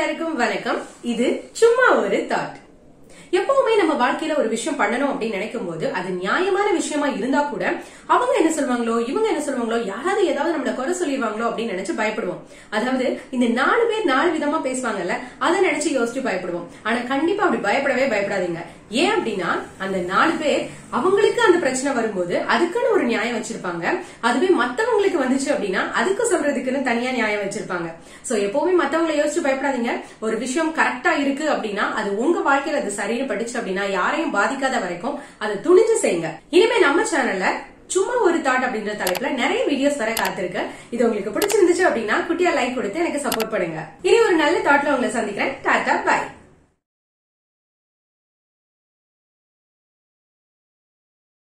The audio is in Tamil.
எல்லாருக்கும் வணக்கம் இது சும்மா ஒரு தாட் எப்பவுமே நம்ம வாழ்க்கையில ஒரு விஷயம் பண்ணணும் அப்படின்னு நினைக்கும் போது அது நியாயமான விஷயமா இருந்தா கூட அவங்க என்ன சொல்லுவாங்களோ இவங்க என்ன சொல்லுவாங்களோ யாராவது ஏதாவது நம்மள குறை சொல்லிடுவாங்களோ அப்படின்னு நினைச்சு பயப்படுவோம் அதாவது இந்த நாலு பேர் நாலு விதமா பேசுவாங்கல்ல அதை நினைச்சு யோசிச்சு பயப்படுவோம் ஆனா கண்டிப்பா அப்படி பயப்படவே பயப்படாதீங்க ஏன் அப்படின்னா அந்த நாலு பேர் அவங்களுக்கு அந்த பிரச்சனை வரும்போது அதுக்குன்னு ஒரு நியாயம் வச்சிருப்பாங்க அதுவே மத்தவங்களுக்கு வந்துச்சு அப்படின்னா அதுக்கு சொல்றதுக்குன்னு தனியா நியாயம் வச்சிருப்பாங்க சோ எப்பவுமே மத்தவங்களை யோசிச்சு பயப்படாதீங்க ஒரு விஷயம் கரெக்டா இருக்கு அப்படின்னா அது உங்க வாழ்க்கையில அது சரின்னு பட்டுச்சு அப்படின்னா யாரையும் பாதிக்காத வரைக்கும் அதை துணிஞ்சு செய்யுங்க இனிமே நம்ம சேனல்ல சும்மா ஒரு தாட் அப்படின்ற தலைப்புல நிறைய வீடியோஸ் வர காத்திருக்கு இது உங்களுக்கு பிடிச்சிருந்துச்சு அப்படின்னா குட்டியா லைக் கொடுத்து எனக்கு சப்போர்ட் பண்ணுங்க இனி ஒரு நல்ல தாட்ல உங்களை சந்திக்கிறேன் டாடா பாய்